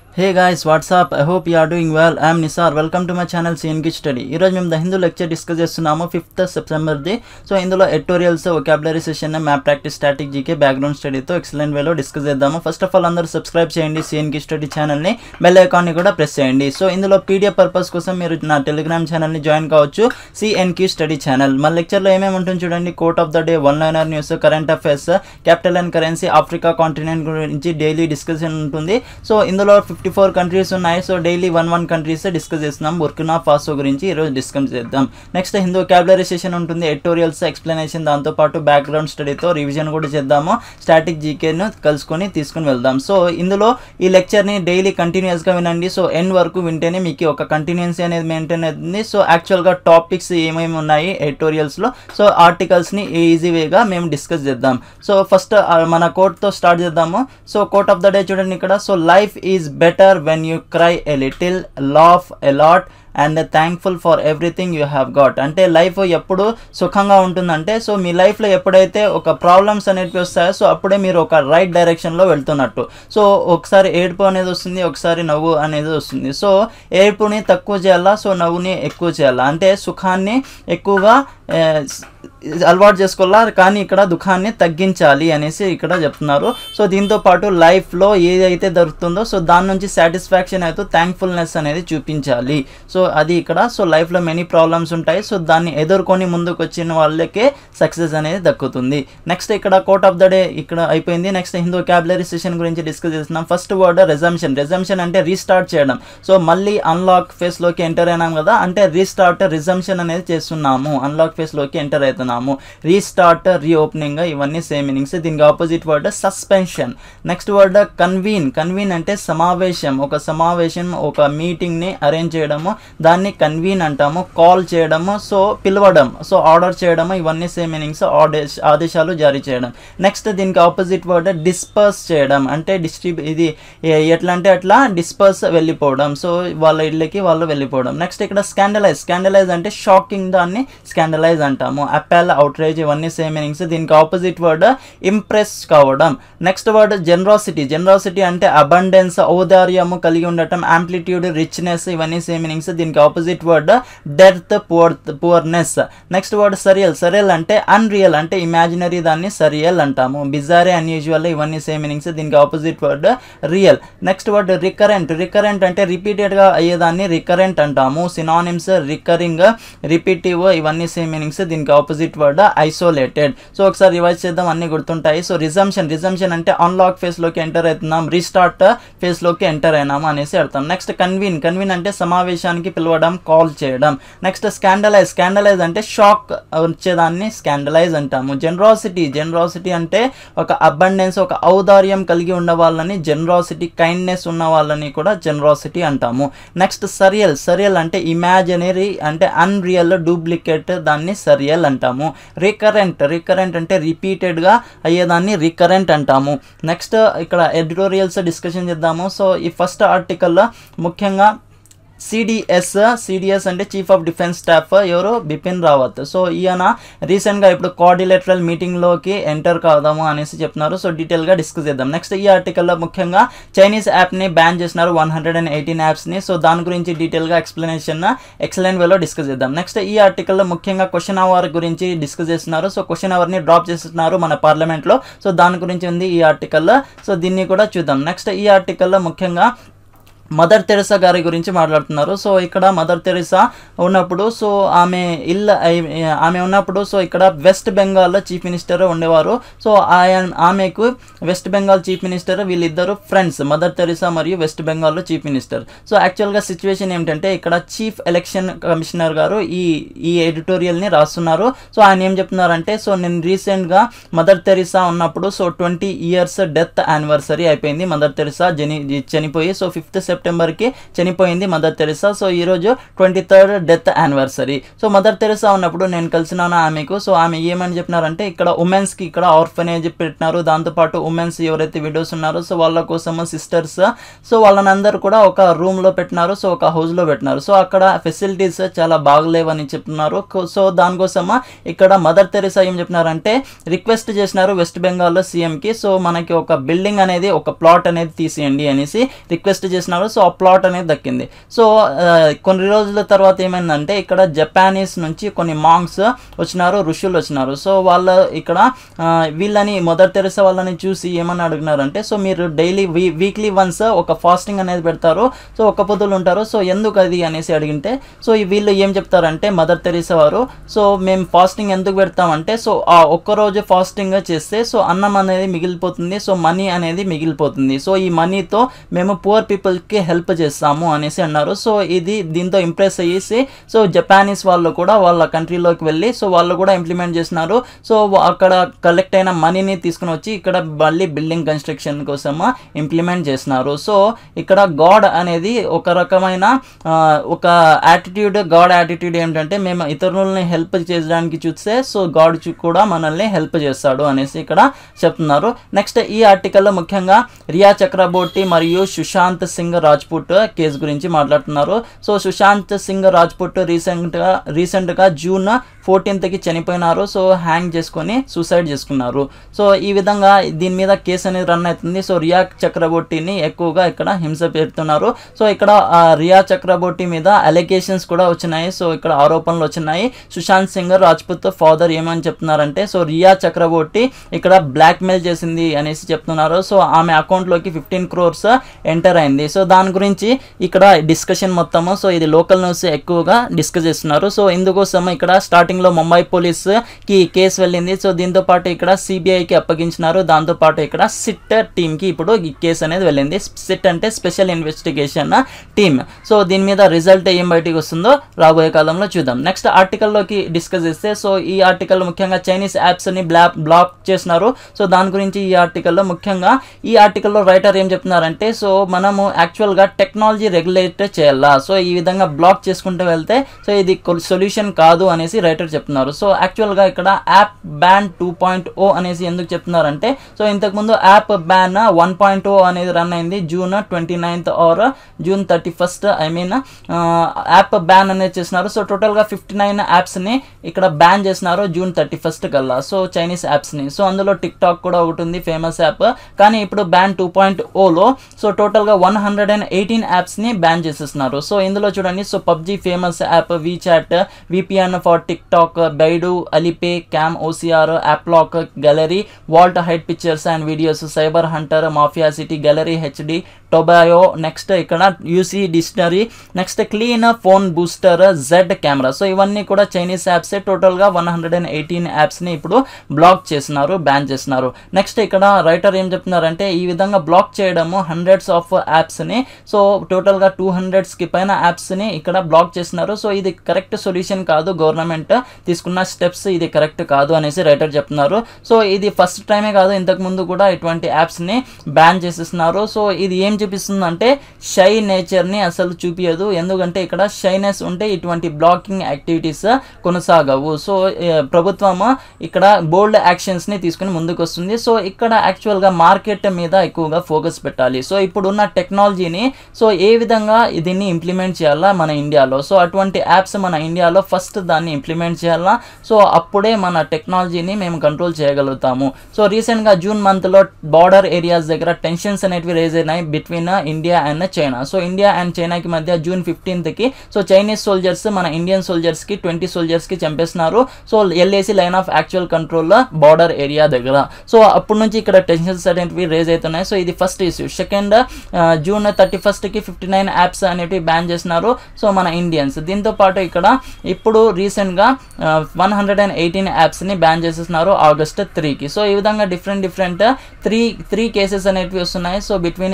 hey guys what's up I hope you are doing well I'm Nisar welcome to my channel CNK study ఈరోజు మేము the Hindu lecture discuss చేస్తున్నాము fifth సెప్టెంబర్ది so ఇందులో editorials vocabulary session map practice static GK background స్టడీతో excellent వేలో discuss చేద్దాము first of all అందరూ subscribe చేయండి సిఎన్కి స్టడీ ఛానల్ని బెల్ ఐకాన్ని కూడా ప్రెస్ చేయండి సో ఇందులో పీడిఎఫ్ పర్పస్ కోసం మీరు నా టెలిగ్రామ్ ఛానల్ని జాయిన్ కావచ్చు సిఎన్కి స్టడీ ఛానల్ మన లెక్చర్లో ఏమేమి ఉంటుంది చూడండి quote of the day one liner news current affairs capital and currency Africa continent గురించి డైలీ డిస్కషన్ ఉంటుంది సో ఇందులో ఫిఫ్టీ ఫోర్ కంట్రీస్ ఉన్నాయి so daily one one countries discuss చేస్తున్నాం బుర్కినా ఫాసో గురించి ఈరోజు డిస్కస్ చేద్దాం నెక్స్ట్ హిందూ క్యాబులరీ సెషన్ ఉంటుంది editorials explanation దాంతోపాటు బ్యాక్గ్రౌండ్ స్టడీతో రివిజన్ కూడా చేద్దాము స్టాటిక్ జీకేను కలుసుకొని తీసుకుని వెళ్దాం సో ఇందులో ఈ లెక్చర్ని డైలీ కంటిన్యూస్గా వినండి సో ఎండ్ వరకు వింటేనే మీకు ఒక కంటిన్యూన్సీ అనేది మెయింటైన్ అవుతుంది సో యాక్చువల్గా టాపిక్స్ ఏమేమి ఉన్నాయి ఎడిటోరియల్స్లో సో ఆర్టికల్స్ని ఈజీ వేగా మేము డిస్కస్ చేద్దాం సో ఫస్ట్ మన కోట్తో స్టార్ట్ చేద్దాము so quote of the day చూడండి ఇక్కడ so life is better when you cry a little laugh a lot and thankful for everything you have got అంటే లైఫ్ ఎప్పుడు సుఖంగా ఉంటుందంటే సో మీ లైఫ్లో ఎప్పుడైతే ఒక ప్రాబ్లమ్స్ అనేవి వస్తాయో సో అప్పుడే మీరు ఒక రైట్ డైరెక్షన్లో వెళ్తున్నట్టు సో ఒకసారి ఏడుపు అనేది వస్తుంది ఒకసారి నవ్వు అనేది వస్తుంది సో ఏడుపుని తక్కువ చేయాలా సో నవ్వుని ఎక్కువ చేయాలా అంటే సుఖాన్ని ఎక్కువగా అలవాటు చేసుకోవాలా కానీ ఇక్కడ దుఃఖాన్ని తగ్గించాలి అనేసి ఇక్కడ చెప్తున్నారు సో దీంతో పాటు లైఫ్లో ఏదైతే దొరుకుతుందో సో దాని నుంచి సాటిస్ఫాక్షన్ అయితే థ్యాంక్ఫుల్నెస్ అనేది చూపించాలి సో అది ఇక్కడ సో లైఫ్లో మెనీ ప్రాబ్లమ్స్ ఉంటాయి సో దాన్ని ఎదుర్కొని ముందుకు వచ్చిన వాళ్ళకే సక్సెస్ అనేది దక్కుతుంది నెక్స్ట్ ఇక్కడ కోట్ ఆఫ్ ద డే ఇక్కడ అయిపోయింది నెక్స్ట్ హిందూ క్యాబులరీ సెషన్ గురించి డిస్కస్ చేస్తున్నాం ఫస్ట్ వర్డ్ రెజంప్షన్ రెజంప్షన్ అంటే రీస్టార్ట్ చేయడం సో మళ్ళీ అన్లాక్ ఫేస్లోకి ఎంటర్ అయినాం కదా అంటే రీస్టార్ట్ రిజంప్షన్ అనేది చేస్తున్నాము అన్లాక్ ఫేస్లోకి ఎంటర్ అవుతున్నాము రీస్టార్ట్ రీఓపెనింగ్ ఇవన్నీ సేమ్ మీనింగ్స్ దీనికి opposite word suspension next word convene convene అంటే సమావేశం ఒక సమావేశం ఒక మీటింగ్ని అరేంజ్ చేయడము దాన్ని కన్వీన్ అంటాము కాల్ చేయడము సో పిలవడం సో ఆర్డర్ చేయడము ఇవన్నీ సేమ్ మీనింగ్స్ ఆదేశ ఆదేశాలు జారీ చేయడం నెక్స్ట్ దీనికి ఆపోజిట్ వర్డ్ డిస్పర్స్ చేయడం అంటే డిస్ట్రిబ్యూ ఇది ఎట్లా అంటే అట్లా డిస్పర్స్ వెళ్ళిపోవడం సో వాళ్ళ ఇళ్ళకి వాళ్ళు వెళ్ళిపోవడం నెక్స్ట్ ఇక్కడ స్కాండలైజ్ స్కాండలైజ్ అంటే షాకింగ్ దాన్ని స్కాండలైజ్ అంటాము అపాల్ అవుట్రేజ్ ఇవన్నీ సేమ్ మీనింగ్స్ దీనికి ఆపోజిట్ వర్డ్ ఇంప్రెస్ కావడం నెక్స్ట్ వర్డ్ జనరాసిటీ జనరాసిటీ అంటే అబండెన్స్ ఔదార్యము కలిగి ఉండటం ఆంప్లిట్యూడ్ రిచ్నెస్ ఇవన్నీ సేమ్ మీనింగ్స్ దీనికి opposite word dearth poor poorness next word surreal surreal అంటే అన్రియల్ అంటే ఇమాజినరీ దాన్ని సరియల్ అంటాము బిజారే అన్యూజువల్ ఇవన్నీ సేమ్ మీనింగ్స్ దీనికి opposite word real next word recurrent recurrent అంటే రిపీటెడ్గా అయ్యేదాన్ని రికరెంట్ అంటాము సినానిమ్స్ రికరింగ్ రిపీటివ్ ఇవన్నీ సేమ్ మీనింగ్స్ దీనికి ఆపోజిట్ వర్డ్ ఐసోలేటెడ్ సో ఒకసారి రివైజ్ చేద్దాం అన్ని గుర్తుంటాయి సో రిజంప్షన్ రిజంప్షన్ అంటే అన్లాక్ ఫేస్లోకి ఎంటర్ అవుతున్నాం రీస్టార్ట్ ఫేస్లోకి ఎంటర్ అయినాము అనేసి అర్థం నెక్స్ట్ కన్వీన్ కన్వీన్ అంటే సమావేశానికి పిలవడం కాల్ చేయడం నెక్స్ట్ స్కాండలైజ్ స్కాండలైజ్ అంటే షాక్ వచ్చేదాన్ని స్కాండలైజ్ అంటాము జనరాసిటీ జనరాసిటీ అంటే ఒక అబండెన్స్ ఒక ఔదార్యం కలిగి ఉన్న వాళ్ళని జనరాసిటీ కైండ్నెస్ ఉన్న వాళ్ళని కూడా జనరాసిటీ అంటాము నెక్స్ట్ సరియల్ సరియల్ అంటే ఇమాజినరీ అంటే అన్రియల్ డూప్లికేట్ దాన్ని సరియల్ అంటాము రికరెంట్ రికరెంట్ అంటే రిపీటెడ్గా అయ్యేదాన్ని రికరెంట్ అంటాము నెక్స్ట్ ఇక్కడ ఎడిటోరియల్స్ డిస్కషన్ చేద్దాము సో ఈ ఫస్ట్ ఆర్టికల్లో ముఖ్యంగా సిడిఎస్ సిడిఎస్ అంటే చీఫ్ ఆఫ్ డిఫెన్స్ స్టాఫ్ ఎవరు బిపిన్ రావత్ సో ఈయన రీసెంట్గా ఇప్పుడు కోఆర్డినేటరల్ మీటింగ్లోకి ఎంటర్ కాదాము అనేసి చెప్తున్నారు సో డీటెయిల్గా డిస్కస్ చేద్దాం నెక్స్ట్ ఈ ఆర్టికల్లో ముఖ్యంగా చైనీస్ యాప్ని బ్యాన్ చేసినారు వన్ హండ్రెడ్ అండ్ ఎయిటీన్ యాప్స్ని సో దాని గురించి డీటెయిల్గా ఎక్స్ప్లెనేషన్ ఎక్సలెంట్ వేలో డిస్కస్ చేద్దాం నెక్స్ట్ ఈ ఆర్టికల్లో ముఖ్యంగా క్వశ్చన్ అవర్ గురించి డిస్కస్ చేస్తున్నారు సో క్వశ్చన్ అవర్ని డ్రాప్ చేస్తున్నారు మన పార్లమెంట్లో సో దాని గురించి ఉంది ఈ ఆర్టికల్లో సో దీన్ని కూడా చూద్దాం నెక్స్ట్ ఈ ఆర్టికల్లో ముఖ్యంగా మదర్ తెరెసా గారి గురించి మాట్లాడుతున్నారు సో ఇక్కడ మదర్ తెరెసా ఉన్నప్పుడు సో ఆమె ఇల్లు ఆమె ఉన్నప్పుడు సో ఇక్కడ వెస్ట్ బెంగాల్లో చీఫ్ మినిస్టర్ ఉండేవారు సో ఆయన ఆమెకు వెస్ట్ బెంగాల్ చీఫ్ మినిస్టర్ వీళ్ళిద్దరు ఫ్రెండ్స్ మదర్ తెరెసా మరియు వెస్ట్ బెంగాల్లో చీఫ్ మినిస్టర్ సో యాక్చువల్గా సిచ్యువేషన్ ఏమిటంటే ఇక్కడ చీఫ్ ఎలక్షన్ కమిషనర్ గారు ఈ ఈ ఎడిటోరియల్ని రాస్తున్నారు సో ఆయన ఏం చెప్తున్నారంటే సో నేను రీసెంట్గా మదర్ తెరిసా ఉన్నప్పుడు so twenty years death anniversary అయిపోయింది మదర్ తెరిసా జని చనిపోయి సో ఫిఫ్త్ సెప్టెంబర్కి చనిపోయింది మదర్ తెరిసా సో ఈరోజు twenty third death anniversary so Mother Teresa ఉన్నప్పుడు నేను కలిసినాను ఆమెకు సో ఆమె ఏమని చెప్పినారంటే ఇక్కడ ఉమెన్స్కి ఇక్కడ ఆర్ఫనేజ్ పెట్టినారు దాంతోపాటు ఉమెన్స్ ఎవరైతే విడోస్ ఉన్నారో సో వాళ్ళ కోసము సిస్టర్స్ సో వాళ్ళని అందరూ కూడా ఒక రూమ్లో పెట్టినారు సో ఒక హౌస్లో పెట్టినారు సో అక్కడ ఫెసిలిటీస్ చాలా బాగలేవని చెప్తున్నారు కో- సో దానికోసము ఇక్కడ మదర్ తెరిసా ఏం చెప్పినారంటే రిక్వెస్ట్ చేసినారు వెస్ట్ బెంగాల్లో సీఎంకి సో మనకి ఒక బిల్డింగ్ అనేది ఒక ప్లాట్ అనేది తీసేయండి అనేసి రిక్వెస్ట్ చేసినారు సో ఆ ప్లాట్ అనేది దక్కింది సో ఆ, కొన్ని రోజుల తర్వాత ఏమైందంటే ఇక్కడ జపానీస్ నుంచి కొన్ని మాంగ్స్ వచ్చినారు ఋషులు వచ్చినారు సో వాళ్ళ ఇక్కడ ఆ, వీళ్ళని మదర్ తెరిసా వాళ్ళని చూసి ఏమని అడిగినారంటే సో మీరు డైలీ వీ వీక్లీ వన్స్ ఒక ఫాస్టింగ్ అనేది పెడతారు సో ఒక పొద్దులు ఉంటారు సో ఎందుకు అది అనేసి అడిగింటే సో ఈ వీళ్ళు ఏం చెప్తారంటే మదర్ తెరిసా వారు సో మేము ఫాస్టింగ్ ఎందుకు పెడతామంటే సో ఆ ఒక్క రోజు ఫాస్టింగ్ చేస్తే సో అన్నం అనేది మిగిలిపోతుంది సో మనీ అనేది మిగిలిపోతుంది సో ఈ మనీతో మేము పువర్ పీపుల్కి హెల్ప్ చేస్తాము అనేసి అన్నారు సో ఇది దీంతో ఇంప్రెస్ అయ్యేసి సో జపానీస్ వాళ్ళు కూడా వాళ్ళ కంట్రీలోకి వెళ్ళి సో వాళ్ళు కూడా ఇంప్లిమెంట్ చేసినారు సో వా- అక్కడ కలెక్ట్ అయిన మనీని తీసుకుని వచ్చి ఇక్కడ మళ్ళీ బిల్డింగ్ కన్స్ట్రక్షన్ కోసం ఇంప్లిమెంట్ చేసినారు సో ఇక్కడ గాడ్ అనేది ఒక రకమైన ఆ, ఒక యాటిట్యూడ్ గాడ్ యాటిట్యూడ్ ఏంటంటే మేము ఇతరులని హెల్ప్ చేయడానికి చూస్తే సో గాడ్ కూడా మనల్ని హెల్ప్ చేస్తాడు అనేసి ఇక్కడ చెప్తున్నారు నెక్స్ట్ ఈ ఆర్టికల్లో ముఖ్యంగా రియా చక్రబోర్టి మరియు సుశాంత్ సింగ్ రాజ్పుట్ కేసు గురించి మాట్లాడుతున్నారు సో సుశాంత్ సింగ్ రాజ్పుట్ రీసెంట్గా రీసెంట్గా జూన్ ఫోర్టీన్త్కి చనిపోయినారు సో హ్యాంగ్ చేసుకొని సూసైడ్ చేసుకున్నారు సో ఈ విధంగా దీని మీద కేసు అనేది రన్ అవుతుంది సో రియా చక్రబొట్టిని ఎక్కువగా ఇక్కడ హింస పెడుతున్నారు సో ఇక్కడ ఆ, రియా చక్రబొట్టి మీద అలిగేషన్స్ కూడా వచ్చినాయి సో ఇక్కడ ఆరోపణలు వచ్చినాయి సుశాంత్ సింగ్ రాజ్పుత్ ఫాదర్ ఏమని చెప్తున్నారంటే సో రియా చక్రబొట్టి ఇక్కడ బ్లాక్ మెయిల్ చేసింది అనేసి చెప్తున్నారు సో ఆమె అకౌంట్లోకి ఫిఫ్టీన్ క్రోర్స్ ఎంటర్ అయింది సో దాని గురించి ఇక్కడ డిస్కషన్ మొత్తము సో ఇది లోకల్ న్యూస్ ఎక్కువగా డిస్కస్ చేస్తున్నారు సో ఇందుకోసం ఇక్కడ స్టార్టింగ్ లో ముంబై పోలీస్ కి కేసు వెళ్ళింది సో దీంతో పాటు ఇక్కడ సిబిఐకి అప్పగించినారు దాంతో పాటు ఇక్కడ సిట్ టీమ్ కి ఇప్పుడు ఈ కేసు అనేది వెళ్ళింది సిట్ అంటే స్పెషల్ ఇన్వెస్టిగేషన్ టీమ్ సో దీని మీద రిజల్ట్ ఏం బయటికి వస్తుందో రాబోయే కాలంలో చూద్దాం నెక్స్ట్ ఆర్టికల్లోకి డిస్కస్ చేస్తే సో ఈ ఆర్టికల్ ముఖ్యంగా చైనీస్ యాప్స్ ని బ్లాక్ బ్లాక్ చేసినారు సో దాని గురించి ఈ ఆర్టికల్లో ముఖ్యంగా ఈ ఆర్టికల్లో రైటర్ ఏం చెప్తున్నారంటే సో మనము యాక్చువల్గా టెక్నాలజీ రెగ్యులేట్ చేయాలా సో ఈ విధంగా బ్లాక్ చేసుకుంటూ వెళ్తే సో ఇది సొల్యూషన్ కాదు అనేసి రైటర్ చెప్తున్నారు సో యాక్చువల్గా ఇక్కడ app ban two point O అనేసి ఎందుకు చెప్తున్నారంటే సో ఇంతకుముందు app ban one point O అనేది రన్ అయింది June twenty ninth or June thirty first I mean app ban అనేది చేసినారు సో టోటల్గా ఫిఫ్టీ నైన్ యాప్స్ని ఇక్కడ బ్యాన్ చేసినారు జూన్ థర్టీ ఫస్ట్ కల్లా సో చైనీస్ యాప్స్ని సో అందులో టిక్ టాక్ కూడా ఒకటి ఉంది ఫేమస్ యాప్ కానీ ఇప్పుడు బ్యాన్ టూ పాయింట్ ఓలో సో టోటల్గా వన్ హండ్రెడ్ అండ్ ఎయిటీన్ యాప్స్ని బ్యాన్ చేసేస్తున్నారు సో ఇందులో చూడండి so PUBG famous app WeChat VPN for TikTok Baidu Alipay cam OCR AppLock gallery vault hide pictures and videos Cyber Hunter Mafia City gallery HD Taobao next ఇక్కడ UC dictionary next clean phone booster Z camera so ఇవన్నీ కూడా Chinese apps టోటల్గా one hundred and eighteen యాప్స్ని ఇప్పుడు black చేసినారు ban చేసినారు next ఇక్కడ writer ఏం చెప్తున్నారంటే ఈ విధంగా బ్లాక్ చేయడము హండ్రెడ్స్ ఆఫ్ యాప్స్ని సో టోటల్గా టూ హండ్రెడ్స్కి పైన యాప్స్ని ఇక్కడ బ్లాక్ చేసినారు సో ఇది కరెక్ట్ సొల్యూషన్ కాదు గవర్నమెంట్ తీసుకున్న స్టెప్స్ ఇది కరెక్ట్ కాదు అనేసి రైటర్ చెప్తున్నారు సో ఇది ఫస్ట్ టైమే కాదు ఇంతకు ముందు కూడా ఇటువంటి యాప్స్ని బ్యాన్ చేసేస్తున్నారు సో ఇది ఏం చూపిస్తుందంటే షై నేచర్ని అసలు చూపించదు ఎందుకంటే ఇక్కడ షైనెస్ ఉంటే ఇటువంటి బ్లాకింగ్ యాక్టివిటీస్ కొనసాగవు సో ఏ, ప్రభుత్వము ఇక్కడ బోల్డ్ యాక్షన్స్ని తీసుకుని ముందుకు వస్తుంది సో ఇక్కడ యాక్చువల్గా మార్కెట్ మీద ఎక్కువగా ఫోకస్ పెట్టాలి సో ఇప్పుడున్న టెక్నాలజీని సో ఏ విధంగా దీన్ని ఇంప్లిమెంట్ చేయాలా మన ఇండియాలో సో అటువంటి యాప్స్ మన ఇండియాలో ఫస్ట్ దాన్ని ఇంప్లిమెంట్ చేయాలా సో అప్పుడే మన టెక్నాలజీని మేము కంట్రోల్ చేయగలుగుతాము సో రీసెంట్గా జూన్ మంత్లో బార్డర్ ఏరియాస్ దగ్గర టెన్షన్స్ అనేటివి రేజ్ అయినాయి between India and China so India and చైనాకి మధ్య జూన్ ఫిఫ్టీన్త్కి సో చైనీస్ సోల్జర్స్ మన ఇండియన్ సోల్జర్స్కి ట్వంటీ సోల్జర్స్కి చంపేస్తున్నారు so LAC line of actual control border area దగ్గర సో అప్పటి నుంచి ఇక్కడ టెన్షన్స్ అనేటివి రేజ్ అవుతున్నాయి సో ఇది first issue second June thirty ఫస్ట్కి ఫిఫ్టీ నైన్ యాప్స్ అనేటివి బ్యాన్ చేసినారు సో మన ఇండియన్స్ దీంతో పాటు ఇక్కడ ఇప్పుడు రీసెంట్గా వన్ హండ్రెడ్ అండ్ ఎయిటీన్ యాప్స్ని బ్యాన్ చేసేస్తున్నారు ఆగస్ట్ త్రీకి సో ఈ విధంగా different different three three cases అనేటివి వస్తున్నాయి సో బిట్వీన్ ఇండియా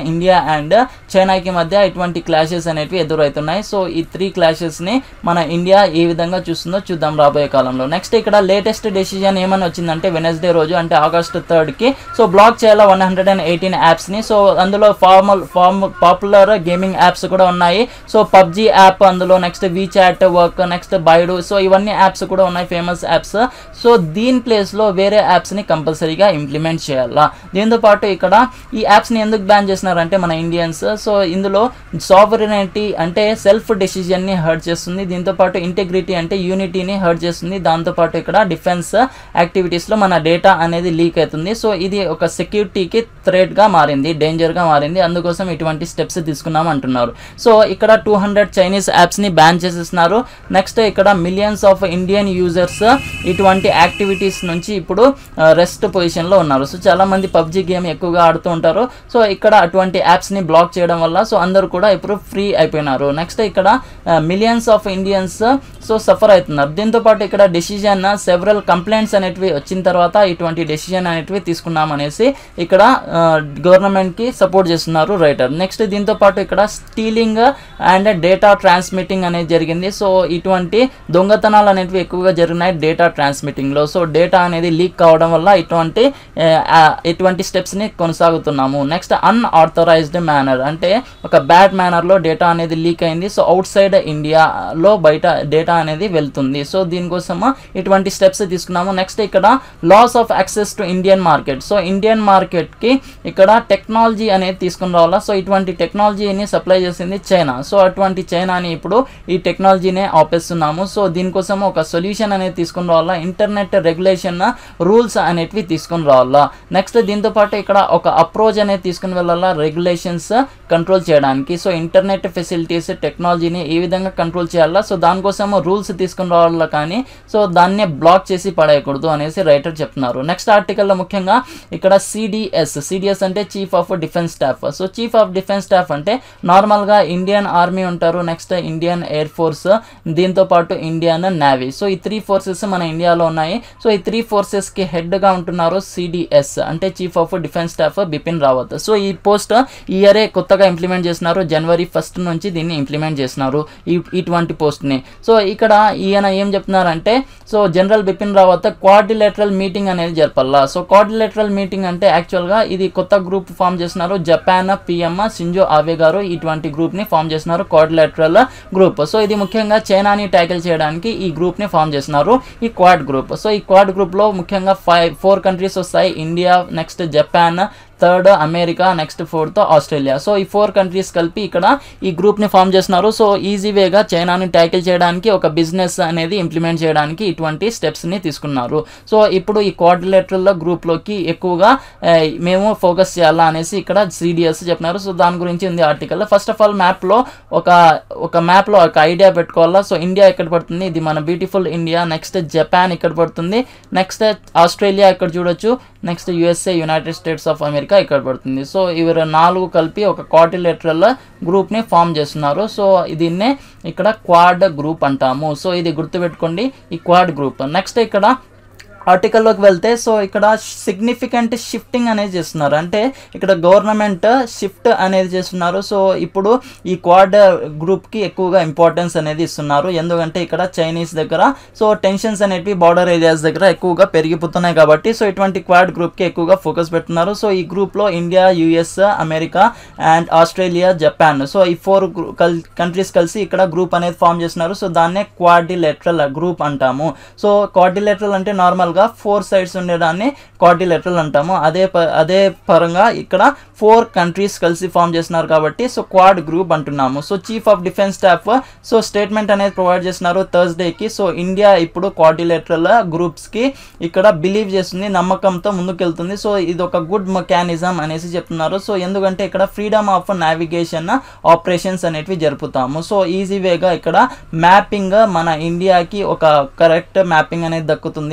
అండ్ చైనాకి మధ్య ఇటువంటి క్లాషెస్ అనేటివి ఎదురవుతున్నాయి సో ఈ త్రీ క్లాషెస్ని మన ఇండియా ఏ విధంగా చూస్తుందో చూద్దాం రాబోయే కాలంలో నెక్స్ట్ ఇక్కడ లేటెస్ట్ డెసిజన్ ఏమని వచ్చిందంటే వెనస్డే రోజు అంటే ఆగస్ట్ థర్డ్కి సో బ్లాక్ చేయాలి వన్ హండ్రెడ్ అండ్ ఎయిటీన్ యాప్స్ని సో అందులో formal form popular gaming apps కూడా ఉన్నాయి సో పబ్జీ యాప్ అందులో next WeChat work next Baidu so ఇవన్నీ యాప్స్ కూడా ఉన్నాయి ఫేమస్ యాప్స్ సో దీని ప్లేస్లో వేరే యాప్స్ని కంపల్సరీగా ఇంప్లిమెంట్ చేయాలా దీంతో పాటు ఇక్కడ ఈ యాప్స్ని ఎందుకు బ్యాన్ చేసినారంటే మన ఇండియన్స్ సో ఇందులో సావరినిటీ అంటే సెల్ఫ్ డెసిజన్ని హర్ట్ చేస్తుంది దీంతో పాటు ఇంటెగ్రిటీ అంటే యూనిటీని హర్ట్ చేస్తుంది దాంతోపాటు ఇక్కడ డిఫెన్స్ యాక్టివిటీస్లో మన డేటా అనేది లీక్ అవుతుంది సో ఇది ఒక సెక్యూరిటీకి థ్రెట్గా మారింది డేంజర్గా మారింది అందుకోసం ఇటువంటి స్టెప్స్ తీసుకున్నాం అంటున్నారు సో ఇక్కడ టూ హండ్రెడ్ చైనీస్ యాప్స్ని బ్యాన్ చేసేస్తున్నారు నెక్స్ట్ ఇక్కడ మిలియన్స్ ఆఫ్ ఇండియన్ యూజర్స్ ఇటువంటి యాక్టివిటీస్ నుంచి ఇప్పుడు రెస్ట్ పొజిషన్లో ఉన్నారు సో చాలా మంది పబ్జి గేమ్ ఎక్కువగా ఆడుతూ ఉంటారు సో ఇక్కడ అటువంటి యాప్స్ని బ్లాక్ చేయడం వల్ల సో అందరూ కూడా ఇప్పుడు ఫ్రీ అయిపోయినారు నెక్స్ట్ ఇక్కడ millions of Indians so suffer అవుతున్నారు దీంతో పాటు ఇక్కడ డెసిజన్ సెవరల్ కంప్లైంట్స్ అనేటివి వచ్చిన తర్వాత ఇటువంటి డెసిజన్ అనేటివి తీసుకున్నాం అనేసి ఇక్కడ గవర్నమెంట్కి సపోర్ట్ చేస్తున్నారు రైటర్ నెక్స్ట్ దీంతో పాటు ఇక్కడ స్టీలింగ్ అండ్ డేటా ట్రాన్స్మిటింగ్ అనేది జరిగింది సో ఇటువంటి దొంగతనాలు అనేటివి ఎక్కువగా జరిగినాయి డేటా ట్రాన్స్మిటింగ్లో సో డేటా అనేది లీక్ కావడం వల్ల ఇటువంటి ఆ, ఇటువంటి స్టెప్స్ని కొనసాగుతున్నాము నెక్స్ట్ అన్ఆథరైజ్డ్ మేనర్ అంటే ఒక బ్యాడ్ మేనర్లో డేటా అనేది లీక్ అయింది సో అవుట్ సైడ్ ఇండియాలో బయట డేటా అనేది వెళ్తుంది సో దీనికోసం ఇటువంటి స్టెప్స్ తీసుకున్నాము నెక్స్ట్ ఇక్కడ loss of access to Indian market so Indian మార్కెట్కి ఇక్కడ టెక్నాలజీ అనేది తీసుకుని రావాలా సో ఇటువంటి టెక్నాలజీని సప్లై చేసింది చైనా సో అటువంటి చైనాని ఇప్పుడు ఈ టెక్నాలజీనే ఆపేస్తున్నాము సో దీనికోసం ఒక సొల్యూషన్ అనేది తీసుకుని రావాలా ఇంటర్నెట్ రెగ్యులేషన్ రూల్స్ అనేటివి తీసుకుని రావాలా నెక్స్ట్ దీంతో పాటు ఇక్కడ ఒక అప్రోచ్ అనేది తీసుకుని వెళ్ళాలా రెగ్యులేషన్స్ కంట్రోల్ చేయడానికి సో ఇంటర్నెట్ ఫెసిలిటీస్ టెక్నాలజీని ఏ విధంగా కంట్రోల్ చేయాలా సో దానికోసం రూల్స్ తీసుకుని రావాలా కానీ సో దాన్నే బ్లాక్ చేసి పడేయకూడదు అనేసి రైటర్ చెప్తున్నారు నెక్స్ట్ ఆర్టికల్లో ముఖ్యంగా ఇక్కడ సిడిఎస్ సిడిఎస్ అంటే chief of defence staff so chief of defence staff అంటే నార్మల్గా ఇండియన్ ఆర్మీ ఉంటారు నెక్స్ట్ ఇండియన్ ఎయిర్ ఫోర్స్ దీంతో పాటు ఇండియన్ నేవీ సో ఈ త్రీ ఫోర్సెస్ మన ఇండియాలో ఉన్నాయి సో ఈ త్రీ ఫోర్సెస్కి హెడ్గా ఉంటున్నారు సిడిఎస్ అంటే chief of defence staff Bipin Rawat so ఈ పోస్ట్ ఈ ఇయరే కొత్తగా ఇంప్లిమెంట్ చేసినారు జనవరి ఫస్ట్ నుంచి దీన్ని ఇంప్లిమెంట్ చేసినారు ఈ ఇటువంటి పోస్ట్ని సో ఇక్కడ ఈయన ఏం చెప్తున్నారంటే so general Bipin Rawat quadrilateral meeting అనేది జరపాలా సో కోఆర్డిలేటరల్ మీటింగ్ అంటే యాక్చువల్గా ఇది కొత్త గ్రూప్ ఫామ్ చేసినారు జపాన్ పిఎం సింజో ఆవే గారు ఇటువంటి గ్రూప్ని ఫామ్ చేసినారు కోఆర్డిలేటరల్ గ్రూప్ సో ఇది ముఖ్యంగా చైనాని ట్యాకిల్ చేయడానికి ఈ గ్రూప్ని ఫామ్ చేసినారు ఈ క్వాడ్ గ్రూప్ సో ఈ క్వాడ్ గ్రూప్లో ముఖ్యంగా ఫైవ్ ఫోర్ కంట్రీస్ వస్తాయి India next Japan third America next fourth Australia so ఈ ఫోర్ కంట్రీస్ కలిపి ఇక్కడ ఈ గ్రూప్ని ఫామ్ చేస్తున్నారు సో ఈజీ వేగా చైనాని ట్యాకిల్ చేయడానికి ఒక బిజినెస్ అనేది ఇంప్లిమెంట్ చేయడానికి ఇటువంటి స్టెప్స్ని తీసుకున్నారు సో ఇప్పుడు ఈ కోఆర్డినేటర్ల గ్రూప్లోకి ఎక్కువగా ఆ, మేము ఫోకస్ చేయాలా అనేసి ఇక్కడ సిడిఎస్ చెప్పినారు సో దాని గురించి ఉంది ఆర్టికల్ ఫస్ట్ ఆఫ్ ఆల్ మ్యాప్లో ఒక ఒక మ్యాప్లో ఒక ఐడియా పెట్టుకోవాలా సో ఇండియా ఎక్కడ పడుతుంది ఇది మన బ్యూటిఫుల్ ఇండియా నెక్స్ట్ జపాన్ ఇక్కడ పడుతుంది నెక్స్ట్ ఆస్ట్రేలియా ఇక్కడ చూడొచ్చు next USA United States of America ఇక్కడ పడుతుంది సో ఇవి నాలుగు కలిపి ఒక క్వార్టిలేటరల్ గ్రూప్ని ఫామ్ చేస్తున్నారు సో దీన్నే ఇక్కడ క్వాడ్ గ్రూప్ అంటాము సో ఇది గుర్తుపెట్టుకోండి ఈ క్వాడ్ గ్రూప్ నెక్స్ట్ ఇక్కడ ఆర్టికల్లోకి వెళ్తే సో ఇక్కడ సిగ్నిఫికెంట్ షిఫ్టింగ్ అనేది చేస్తున్నారు అంటే ఇక్కడ గవర్నమెంట్ షిఫ్ట్ అనేది చేస్తున్నారు సో ఇప్పుడు ఈ క్వాడ్ గ్రూప్కి ఎక్కువగా ఇంపార్టెన్స్ అనేది ఇస్తున్నారు ఎందుకంటే ఇక్కడ చైనీస్ దగ్గర సో టెన్షన్స్ అనేటివి బార్డర్ ఏరియాస్ దగ్గర ఎక్కువగా పెరిగిపోతున్నాయి కాబట్టి సో ఇటువంటి క్వాడ్ గ్రూప్కి ఎక్కువగా ఫోకస్ పెడుతున్నారు సో ఈ గ్రూప్లో India US America and Australia Japan so ఈ ఫోర్ కంట్రీస్ కలిసి ఇక్కడ గ్రూప్ అనేది ఫామ్ చేస్తున్నారు సో దాన్నే క్వాడ్రిలేటరల్ గ్రూప్ అంటాము సో క్వాడ్రిలేటరల్ అంటే నార్మల్గా ఫోర్ సైడ్స్ ఉండేదాన్ని క్వాడ్రిలేటరల్ అంటాము అదే ప- అదే పరంగా ఇక్కడ ఫోర్ కంట్రీస్ కలిసి ఫామ్ చేస్తున్నారు కాబట్టి సో క్వాడ్ గ్రూప్ అంటున్నాము so chief of defence staff so statement అనేది ప్రొవైడ్ చేస్తున్నారు థర్స్డేకి సో ఇండియా ఇప్పుడు క్వాడ్రిలేటరల్ గ్రూప్స్కి ఇక్కడ బిలీవ్ చేస్తుంది నమ్మకంతో ముందుకెళ్తుంది సో ఇది ఒక గుడ్ మెకానిజం అనేసి చెప్తున్నారు సో ఎందుకంటే ఇక్కడ ఫ్రీడమ్ ఆఫ్ నావిగేషన్ ఆపరేషన్స్ అనేటివి జరుపుతాము సో ఈజీ వేగా ఇక్కడ మ్యాపింగ్ మన ఇండియాకి ఒక కరెక్ట్ మ్యాపింగ్ అనేది దక్కుతుంది అనేసి చెప్తున్నారు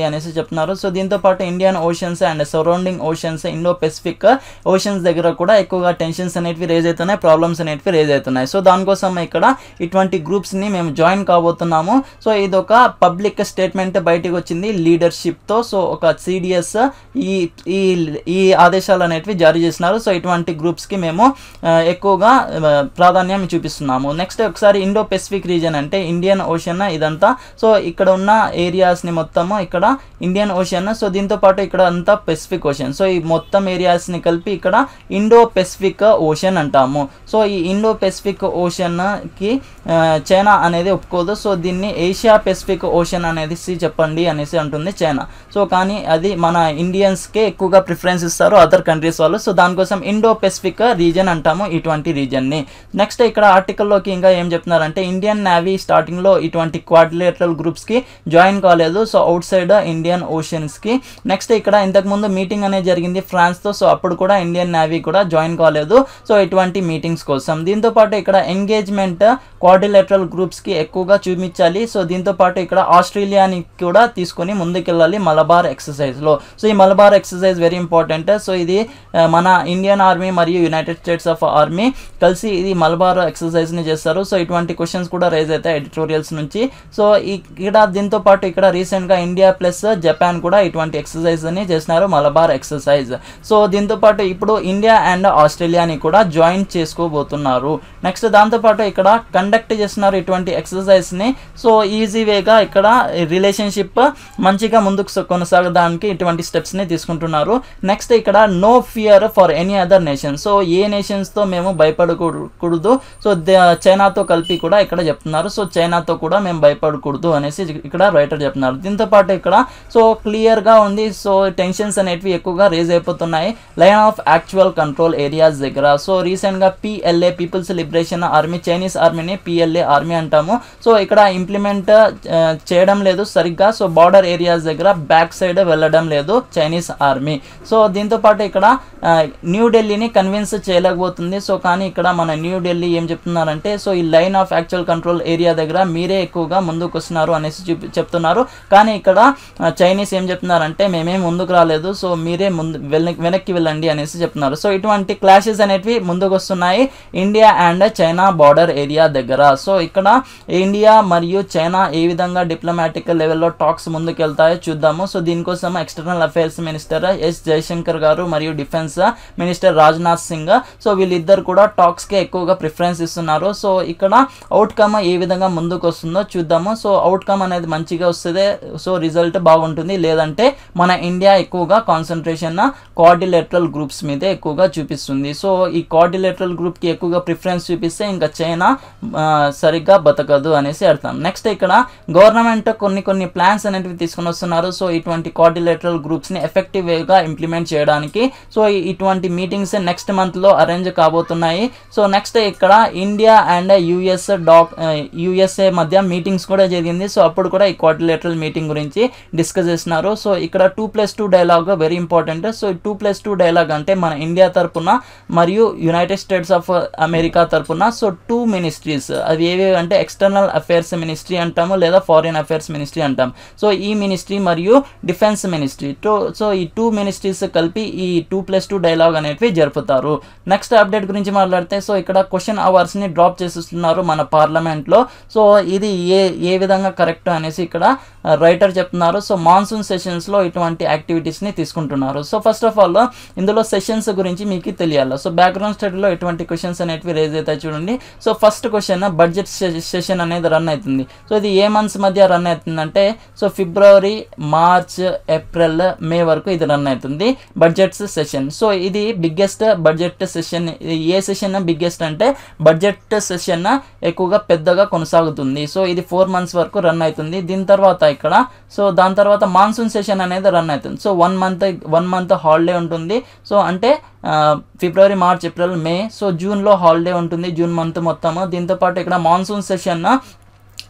చెప్తున్నారు సో దీంతో పాటు Indian oceans and surrounding oceans Indo Pacific oceans దగ్గర కూడా ఎక్కువగా టెన్షన్స్ అనేటివి రేజ్ అవుతున్నాయి ప్రాబ్లమ్స్ అనేటివి రేజ్ అవుతున్నాయి సో దానికోసం ఇక్కడ ఇటువంటి గ్రూప్స్ని మేము జాయిన్ కాబోతున్నాము సో ఇది ఒక పబ్లిక్ స్టేట్మెంట్ బయటకు వచ్చింది లీడర్షిప్తో సో ఒక సిడిఎస్ ఈ ఈ ఈ ఆదేశాలు అనేటివి జారీ చేసినారు సో ఇటువంటి గ్రూప్స్కి మేము ఆ, ఎక్కువగా ఆ, ప్రాధాన్యం చూపిస్తున్నాము నెక్స్ట్ ఒకసారి ఇండో పెసిఫిక్ రీజన్ అంటే ఇండియన్ ఓషన్ ఇదంతా సో ఇక్కడ ఉన్న ఏరియాస్ని మొత్తము ఇక్కడ ఇండియన్ ఓషన్ సో దీంతో పాటు ఇక్కడ అంతా పెసిఫిక్ ఓషన్ సో ఈ మొత్తం ఏరియాస్ని కలిపి ఇక్కడ ఇండో పెసిఫిక్ ఓషన్ అంటాము సో ఈ ఇండో పెసిఫిక్ ఓషన్కి చైనా అనేది ఒప్పుకోదు సో దీన్ని ఏషియా పెసిఫిక్ ఓషన్ అనేది సి చెప్పండి అనేసి అంటుంది చైనా సో కానీ అది మన ఇండియన్స్కే ఎక్కువగా ప్రిఫరెన్స్ ఇస్తారు అదర్ కంట్రీస్ వాళ్ళు సో దానికోసం ఇండో పెసిఫిక్ రీజన్ అంటాము ఇటువంటి రీజన్ని నెక్స్ట్ ఇక్కడ ఆర్టికల్లోకి ఇంకా ఏం చెప్తున్నారంటే ఇండియన్ నేవీ స్టార్టింగ్లో ఇటువంటి క్వాడ్రిలేటరల్ గ్రూప్స్కి జాయిన్ కాలేదు సో అవుట్ సైడ్ ఇండియన్ ఓషన్స్కి నెక్స్ట్ ఇక్కడ ఇంతకుముందు మీటింగ్ అనేది జరిగింది ఫ్రాన్స్తో సో అప్పుడు కూడా ఇండియన్ నేవీ కూడా జాయిన్ కాలేదు సో ఇటువంటి మీటింగ్స్ కోసం దీంతో పాటు ఇక్కడ ఎంగేజ్మెంట్ క్వాడ్రిలేటరల్ గ్రూప్స్కి ఎక్కువగా చూపించాలి సో దీంతో పాటు ఇక్కడ ఆస్ట్రేలియాని కూడా తీసుకొని ముందుకెళ్ళాలి మలబార్ ఎక్సర్సైజ్లో సో ఈ Malabar exercise very important so ఇది ఆ, మన ఇండియన్ ఆర్మీ మరియు యునైటెడ్ స్టేట్స్ ఆఫ్ ఆర్మీ కలిసి ఇది మలబార్ ఎక్సర్సైజ్ని చేస్తారు సో ఇటువంటి క్వశ్చన్స్ కూడా రేజ్ అవుతాయి ఎడిటోరియల్స్ నుంచి సో ఇక్కడ దీంతో పాటు ఇక్కడ రీసెంట్గా ఇండియా ప్లస్ జపాన్ కూడా ఇటువంటి ఎక్సర్సైజ్ అని చేసినారు మలబార్ ఎక్సర్సైజ్ సో దీంతో పాటు ఇప్పుడు ఇండియా అండ్ ఆస్ట్రేలియాని కూడా జాయిన్ చేసుకోబోతున్నారు నెక్స్ట్ దాంతోపాటు ఇక్కడ కండక్ట్ చేస్తున్నారు ఇటువంటి ఎక్సర్సైజ్ని సో ఈజీ వేగా ఇక్కడ రిలేషన్షిప్ మంచిగా ముందుకు స- కొనసాగడానికి ఇటువంటి స్టెప్స్ని తీసుకుంటున్నారు నెక్స్ట్ ఇక్కడ no fear for any other nation so ఏ నేషన్స్తో మేము భయపడకూడదు సో ద- చైనాతో కలిపి కూడా ఇక్కడ చెప్తున్నారు సో చైనాతో కూడా మేము భయపడకూడదు అనేసి ఇక్కడ రైటర్ చెప్తున్నారు దీంతో పాటు ఇక్కడ సో క్లియర్గా ఉంది సో టెన్షన్స్ అనేటివి ఎక్కువగా రేజ్ అయిపోతున్నాయి line of actual control areas దగ్గర సో రీసెంట్గా PLA people's liberation army Chinese ఆర్మీని పిఎల్ఏ ఆర్మీ అంటాము సో ఇక్కడ ఇంప్లిమెంట్ చేయడం లేదు సరిగ్గా సో బార్డర్ ఏరియాస్ దగ్గర బ్యాక్ సైడ్ వెళ్ళడం లేదు చైనీస్ ఆర్మీ సో దీంతో పాటు ఇక్కడ ఆ, న్యూ ఢిల్లీని కన్విన్స్ చేయలేకపోతుంది సో కానీ ఇక్కడ మన న్యూ ఢిల్లీ ఏం చెప్తున్నారంటే సో ఈ line of actual control area దగ్గర మీరే ఎక్కువగా ముందుకు వస్తున్నారు అనేసి చూపి చెప్తున్నారు కానీ ఇక్కడ ఆ, చైనీస్ ఏం చెప్తున్నారంటే మేమేం ముందుకు రాలేదు సో మీరే ముందు వెన- వెనక్కి వెళ్ళండి అనేసి చెప్తున్నారు సో ఇటువంటి క్లాషెస్ అనేటివి ముందుకు వస్తున్నాయి India and China border area దగ్గర సో ఇక్కడ ఇండియా మరియు చైనా ఏ విధంగా డిప్లొమాటిక్ లెవెల్లో టాక్స్ ముందుకెళ్తాయో చూద్దాము సో దీనికోసం external affairs minister S Jaishankar garu మరియు defence minister Rajnath Singh so వీళ్ళిద్దరు కూడా టాక్స్కి ఎక్కువగా ప్రిఫరెన్స్ ఇస్తున్నారు సో ఇక్కడ అవుట్కమ్ ఏ విధంగా ముందుకు వస్తుందో చూద్దాము సో అవుట్కమ్ అనేది మంచిగా వస్తే సో రిజల్ట్ బాగుంటుంది లేదంటే మన ఇండియా ఎక్కువగా కాన్సన్ట్రేషన్ కోఆర్డిలేటరల్ గ్రూప్స్ మీదే ఎక్కువగా చూపిస్తుంది సో ఈ కోఆర్డిలేటరల్ గ్రూప్కి ఎక్కువగా ప్రిఫరెన్స్ చూపిస్తే ఇంకా చైనా ఆ, సరిగ్గా బతకదు అనేసి అర్థం నెక్స్ట్ ఇక్కడ గవర్నమెంట్ కొన్ని కొన్ని ప్లాన్స్ అనేటివి తీసుకొని వస్తున్నారు సో ఇటువంటి కోఆర్డిలేటరల్ గ్రూప్స్ని ఎఫెక్టివ్ వేగా ఇంప్లిమెంట్ చేయడానికి సో ఈ- ఇటువంటి మీటింగ్స్ నెక్స్ట్ మంత్లో అరేంజ్ కాబోతున్నాయి సో నెక్స్ట్ ఇక్కడ ఇండియా అండ్ యుఎస్ డాక్ యుఎస్ఏ మధ్య మీటింగ్స్ కూడా జరిగింది సో అప్పుడు కూడా ఈ కోఆర్డిలేటరల్ మీటింగ్ గురించి డిస్కస్ చేసినారు సో ఇక్కడ two plus two dialogue very important so two plus two dialogue అంటే మన ఇండియా తరపున మరియు యునైటెడ్ స్టేట్స్ ఆఫ్ అమెరికా తరపున సో టూ మినిస్ట్రీస్ అవి ఏవి అంటే ఎక్స్టర్నల్ అఫైర్స్ మినిస్ట్రీ అంటాము లేదా ఫారిన్ అఫైర్స్ మినిస్ట్రీ అంటాం సో ఈ మినిస్ట్రీ మరియు డిఫెన్స్ మినిస్ట్రీ టూ సో ఈ టూ మినిస్ట్రీస్ కలిపి ఈ టూ ప్లస్ టూ డైలాగ్ అనేటివి జరుపుతారు నెక్స్ట్ అప్డేట్ గురించి మాట్లాడితే సో ఇక్కడ క్వశ్చన్ అవర్స్ని డ్రాప్ చేసేస్తున్నారు మన పార్లమెంట్లో సో ఇది ఏ ఏ విధంగా కరెక్ట్ అనేసి ఇక్కడ రైటర్ చెప్తున్నారు సో మాన్సూన్ సెషన్స్లో ఇటువంటి యాక్టివిటీస్ని తీసుకుంటున్నారు సో ఫస్ట్ ఆఫ్ ఆల్ ఇందులో సెషన్స్ గురించి మీకు తెలియాలి సో బ్యాక్గ్రౌండ్ స్టడీలో ఎటువంటి క్వశ్చన్స్ అనేటివి రేజ్ అవుతాయి చూడండి so first question budget session అనేది రన్ అవుతుంది సో ఇది ఏ మంత్స్ మధ్య రన్ అవుతుందంటే so February March April May వరకు ఇది రన్ అవుతుంది బడ్జెట్స్ సెషన్ సో ఇది బిగ్గెస్ట్ బడ్జెట్ సెషన్ ఏ సెషన్ బిగ్గెస్ట్ అంటే బడ్జెట్ సెషన్ ఎక్కువగా పెద్దగా కొనసాగుతుంది సో ఇది ఫోర్ మంత్స్ వరకు రన్ అవుతుంది దీని తర్వాత ఇక్కడ సో దాని తర్వాత మాన్సూన్ సెషన్ అనేది రన్ అవుతుంది so one month one month holiday ఉంటుంది సో అంటే ఆ, February March April May so జూన్లో హాలిడే ఉంటుంది జూన్ మంత్ మొత్తము దీంతో పాటు ఇక్కడ మాన్సూన్ సెషన్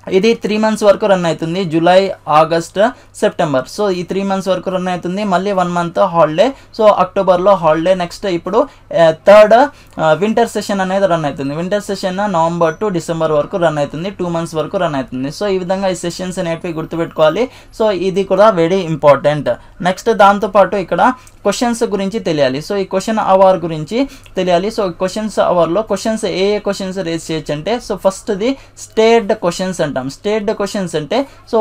ఇది త్రీ మంత్స్ వరకు రన్ అవుతుంది జూలై ఆగస్ట్ సెప్టెంబర్ సో ఈ త్రీ మంత్స్ వరకు రన్ అవుతుంది మళ్ళీ వన్ మంత్ హాలిడే సో అక్టోబర్లో హాలిడే నెక్స్ట్ ఇప్పుడు థర్డ్ వింటర్ సెషన్ అనేది రన్ అవుతుంది winter session November to December వరకు రన్ అవుతుంది టూ మంత్స్ వరకు రన్ అవుతుంది సో ఈ విధంగా ఈ సెషన్స్ అనేటివి గుర్తుపెట్టుకోవాలి సో ఇది కూడా వెరీ ఇంపార్టెంట్ నెక్స్ట్ దాంతోపాటు ఇక్కడ క్వశ్చన్స్ గురించి తెలియాలి సో ఈ క్వశ్చన్ అవర్ గురించి తెలియాలి సో క్వశ్చన్స్ అవర్లో క్వశ్చన్స్ ఏ ఏ క్వశ్చన్స్ రేస్ చేయొచ్చు అంటే సో ఫస్ట్ది స్టేట్ క్వశ్చన్స్ అంటాం స్టేట్ క్వశ్చన్స్ అంటే so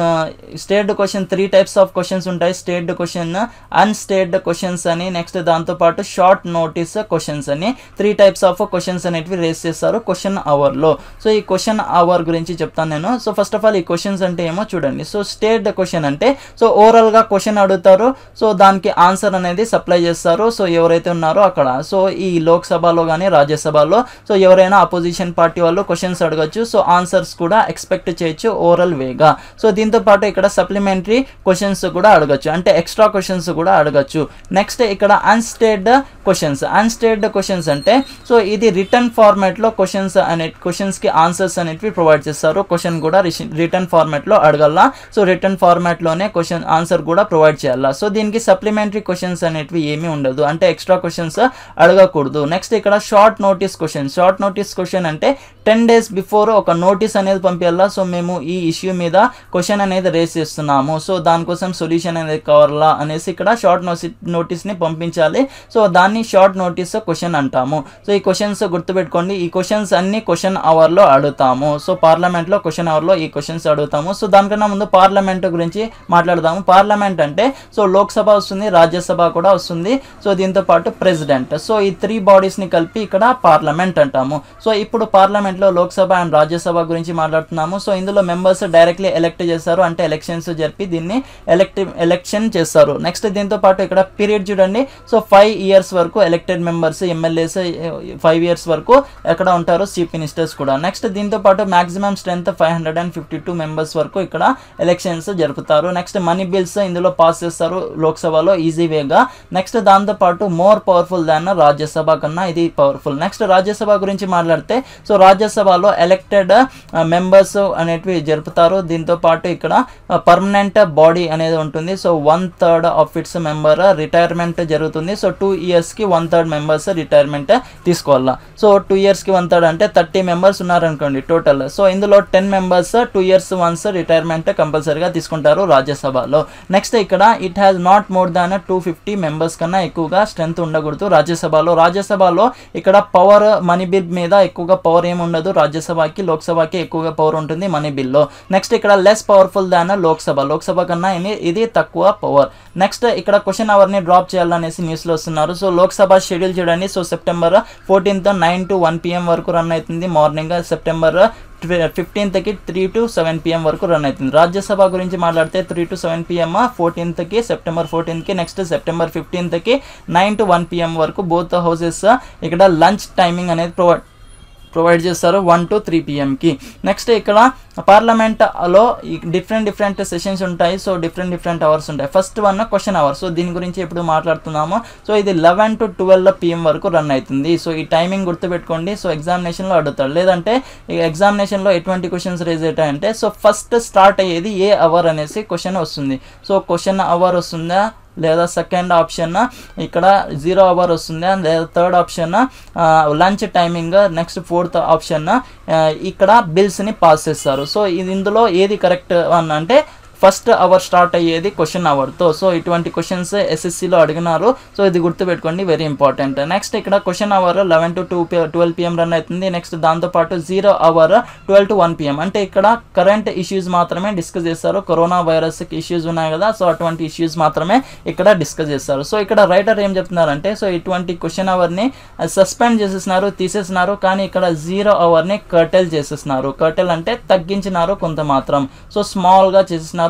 state question three types of questions ఉంటాయి స్టేట్ క్వశ్చన్ అన్స్టేట్ క్వశ్చన్స్ అని నెక్స్ట్ దాంతోపాటు షార్ట్ నోటీస్ క్వశ్చన్స్ అని త్రీ టైప్స్ ఆఫ్ క్వశ్చన్స్ అనేటివి రేస్ చేస్తారు క్వశ్చన్ అవర్లో సో ఈ క్వశ్చన్ అవర్ గురించి చెప్తాను నేను సో ఫస్ట్ ఆఫ్ ఆల్ ఈ క్వశ్చన్స్ అంటే ఏమో చూడండి సో స్టేట్ క్వశ్చన్ అంటే సో ఓవరాల్గా క్వశ్చన్ అడుగుతారు సో దానికి ఆన్సర్ అనేది సప్లై చేస్తారు సో ఎవరైతే ఉన్నారో అక్కడ సో ఈ లోక్సభలో కానీ రాజ్యసభలో సో ఎవరైనా అపోజిషన్ పార్టీ వాళ్ళు క్వశ్చన్స్ అడగచ్చు సో ఆన్సర్స్ కూడా ఎక్స్పెక్ట్ చేయొచ్చు ఓరల్ వేగా సో దీంతో పాటు ఇక్కడ సప్లిమెంటరీ క్వశ్చన్స్ కూడా అడగచ్చు అంటే ఎక్స్ట్రా క్వశ్చన్స్ కూడా అడగచ్చు నెక్స్ట్ ఇక్కడ అన్స్టేడ్ క్వశ్చన్స్ అన్స్టేడ్ క్వశ్చన్స్ అంటే సో ఇది రిటర్న్ ఫార్మాట్లో క్వశ్చన్స్ అనే క్వశ్చన్స్కి ఆన్సర్స్ అనేటివి ప్రొవైడ్ చేస్తారు క్వశ్చన్ కూడా రిటర్న్ ఫార్మాట్లో అడగల సో రిటర్న్ ఫార్మాట్లోనే క్వశ్చన్ ఆన్సర్ కూడా ప్రొవైడ్ చేయాలా సో దీనికి సప్లిమెంటరీ క్వశ్చన్స్ అనేటివి ఏమీ ఉండదు అంటే ఎక్స్ట్రా క్వశ్చన్స్ అడగకూడదు నెక్స్ట్ ఇక్కడ short notice question short notice question అంటే టెన్ డేస్ బిఫోర్ ఒక నోటీస్ అనేది పంపించాలా సో మేము ఈ ఇష్యూ మీద క్వశ్చన్ అనేది రేస్ చేస్తున్నాము సో దానికోసం సొల్యూషన్ అనేది కావాలా అనేసి ఇక్కడ షార్ట్ నోసి నోటీస్ని పంపించాలి సో దాన్ని షార్ట్ నోటీస్ క్వశ్చన్ అంటాము సో ఈ క్వశ్చన్స్ గుర్తుపెట్టుకోండి ఈ క్వశ్చన్స్ అన్ని క్వశ్చన్ అవర్లో అడుగుతాము సో పార్లమెంట్లో క్వశ్చన్ అవర్లో ఈ క్వశ్చన్స్ అడుగుతాము సో దానికన్నా ముందు పార్లమెంట్ గురించి మాట్లాడదాము పార్లమెంట్ అంటే సో లోక్సభ వస్తుంది రాజ్యసభ కూడా వస్తుంది సో దీంతో పాటు ప్రెసిడెంట్ సో ఈ త్రీ బాడీస్ని కలిపి ఇక్కడ పార్లమెంట్ అంటాము సో ఇప్పుడు పార్లమెంట్లో లోక్సభ అండ్ రాజ్యసభ గురించి మాట్లాడుతున్నాము సో ఇందులో మెంబర్స్ డైరెక్ట్లీ ఎలక్ట్ చేస్తారు అంటే ఎలక్షన్స్ జరిపి దీన్ని ఎలక్ట్ ఎలక్షన్ చేస్తారు నెక్స్ట్ దీంతో పాటు ఇక్కడ పీరియడ్ చూడండి సో ఫైవ్ ఇయర్స్ వరకు elected members MLAs five years వరకు ఎక్కడ ఉంటారు చీఫ్ మినిస్టర్స్ కూడా నెక్స్ట్ దీంతో పాటు maximum strength five hundred and fifty two members వరకు ఇక్కడ ఎలక్షన్స్ జరుపుతారు నెక్స్ట్ మనీ బిల్స్ ఇందులో పాస్ చేస్తారు లోక్సభలో ఈజీ వేగా నెక్స్ట్ దాంతో పాటు మోర్ పవర్ఫుల్ దాన్ రాజ్యసభ కన్నా ఇది పవర్ఫుల్ నెక్స్ట్ రాజ్యసభ గురించి మాట్లాడితే సో రాజ్యసభలో ఎలక్టెడ్ మెంబర్స్ అనేటివి జరుపుతారు దీంతో పాటు ఇక్కడ పర్మనెంట్ బాడీ అనేది ఉంటుంది so one third of its member retirement జరుగుతుంది సో టూ ఇయర్స్కి వన్ థర్డ్ మెంబర్స్ రిటైర్మెంట్ తీసుకోవాలా సో టూ ఇయర్స్కి వన్ థర్డ్ అంటే థర్టీ మెంబర్స్ ఉన్నారనుకోండి టోటల్ సో ఇందులో ten members two years once retirement కంపల్సరీగా తీసుకుంటారు రాజ్యసభలో నెక్స్ట్ ఇక్కడ it has not more than two fifty members కన్నా ఎక్కువగా స్ట్రెంత్ ఉండకూడదు రాజ్యసభలో రాజ్యసభలో ఇక్కడ పవర్ మనీ బిల్ మీద ఎక్కువగా పవర్ ఏమి ఉండదు రాజ్యసభకి లోక్సభకి ఎక్కువగా పవర్ ఉంటుంది మనీ బిల్లో నెక్స్ట్ ఇక్కడ less powerful than Lok Sabha Lok Sabha కన్నా ఇది- ఇది తక్కువ పవర్ నెక్స్ట్ ఇక్కడ క్వశ్చన్ అవర్ని డ్రాప్ చేయాలనేసి న్యూస్లో వస్తున్నారు సో లోక్సభ షెడ్యూల్ చూడండి so September fourteenth nine to one PM వరకు రన్ అవుతుంది మార్నింగ్ సెప్టెంబర్ ఫిఫ్టీన్త్కి త్రీ టు సెవెన్ పిఎం వరకు రన్ అవుతుంది రాజ్యసభ గురించి మాట్లాడితే త్రీ టు సెవెన్ పిఎం ఫోర్టీన్త్కి సెప్టెంబర్ ఫోర్టీన్త్కి నెక్స్ట్ సెప్టెంబర్ ఫిఫ్టీన్త్కి నైన్ టు వన్ పిఎం వరకు బోత్ హౌసెస్ ఇక్కడ లంచ్ టైమింగ్ అనేది ప్రొవైడ్ ప్రొవైడ్ చేస్తారు వన్ టు త్రీ పిఎంకి నెక్స్ట్ ఇక్కడ పార్లమెంట్లో డిఫరెంట్ డిఫరెంట్ సెషన్స్ ఉంటాయి సో డిఫరెంట్ డిఫరెంట్ అవర్స్ ఉంటాయి first one question hour so దీని గురించి ఇప్పుడు మాట్లాడుతున్నాము సో ఇది లెవెన్ టు ట్వెల్వ్ పిఎం వరకు రన్ అవుతుంది సో ఈ టైమింగ్ గుర్తుపెట్టుకోండి సో ఎగ్జామినేషన్లో అడుగుతాడు లేదంటే ఈ ఎగ్జామినేషన్లో ఎటువంటి క్వశ్చన్స్ రేజ్ అవుతాయంటే సో ఫస్ట్ స్టార్ట్ అయ్యేది ఏ అవర్ అనేసి క్వశ్చన్ వస్తుంది సో క్వశ్చన్ అవర్ వస్తుందా లేదా సెకండ్ ఆప్షన్ ఇక్కడ జీరో అవర్ వస్తుంది లేదా third option lunch timing next fourth option ఇక్కడ బిల్స్ని పాస్ చేస్తారు సో ఇది ఇందులో ఏది కరెక్ట్ అని అంటే ఫస్ట్ అవర్ స్టార్ట్ అయ్యేది క్వశ్చన్ అవర్తో సో ఇటువంటి క్వశ్చన్స్ ఎస్ఎస్సిలో అడిగినారు సో ఇది గుర్తుపెట్టుకోండి వెరీ ఇంపార్టెంట్ నెక్స్ట్ ఇక్కడ question hour eleven to to twelve PM run అవుతుంది నెక్స్ట్ దాంతోపాటు zero hour twelve to one PM అంటే ఇక్కడ కరెంట్ ఇష్యూస్ మాత్రమే డిస్కస్ చేస్తారు కరోనా వైరస్ ఇష్యూస్ ఉన్నాయి కదా సో అటువంటి ఇష్యూస్ మాత్రమే ఇక్కడ డిస్కస్ చేస్తారు సో ఇక్కడ రైటర్ ఏం చెప్తున్నారంటే సో ఇటువంటి క్వశ్చన్ అవర్ని సస్పెండ్ చేసేసినారు తీసేసినారు కానీ ఇక్కడ జీరో అవర్ని కర్టెల్ చేసేసినారు కర్టెల్ అంటే తగ్గించినారు కొంత మాత్రం సో స్మాల్గా చేసేసినారు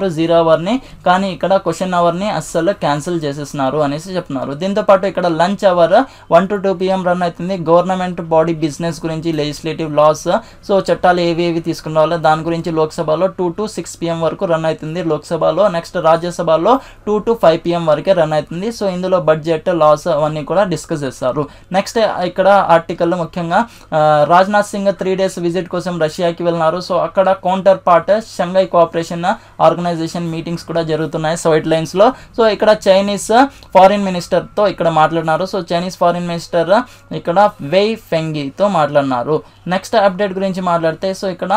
చేస్తున్నారు జీరో అవర్ని కానీ ఇక్కడ క్వశ్చన్ అవర్ని అస్సలు క్యాన్సిల్ చేసేస్తున్నారు అనేసి చెప్తున్నారు దీంతో పాటు ఇక్కడ lunch hour one to two PM run అవుతుంది గవర్నమెంట్ బాడీ బిజినెస్ గురించి లెజిస్లేటివ్ లాస్ సో చట్టాలు ఏవి ఏవి తీసుకురావాలో దాని గురించి లోక్సభలో టూ టు సిక్స్ పిఎం వరకు రన్ అవుతుంది లోక్సభలో నెక్స్ట్ రాజ్యసభలో టూ టు ఫైవ్ పిఎం వరకే రన్ అవుతుంది సో ఇందులో బడ్జెట్ లాస్ అవన్నీ కూడా డిస్కస్ చేస్తారు నెక్స్ట్ ఇక్కడ ఆర్టికల్లో ముఖ్యంగా ఆ, Rajnath Singh three days visit కోసం రష్యాకి వెళ్ళినారు సో అక్కడ counterpart Shanghai cooperation organisation meetings కూడా జరుగుతున్నాయి సైడ్ లైన్స్ లో సో ఇక్కడ చైనీస్ ఫారిన్ మినిస్టర్ తో ఇక్కడ మాట్లాడినారు సో చైనీస్ ఫారిన్ మినిస్టర్ ఇక్కడ వెయ్ ఫెంగితో మాట్లాడినారు నెక్స్ట్ అప్డేట్ గురించి మాట్లాడితే సో ఇక్కడ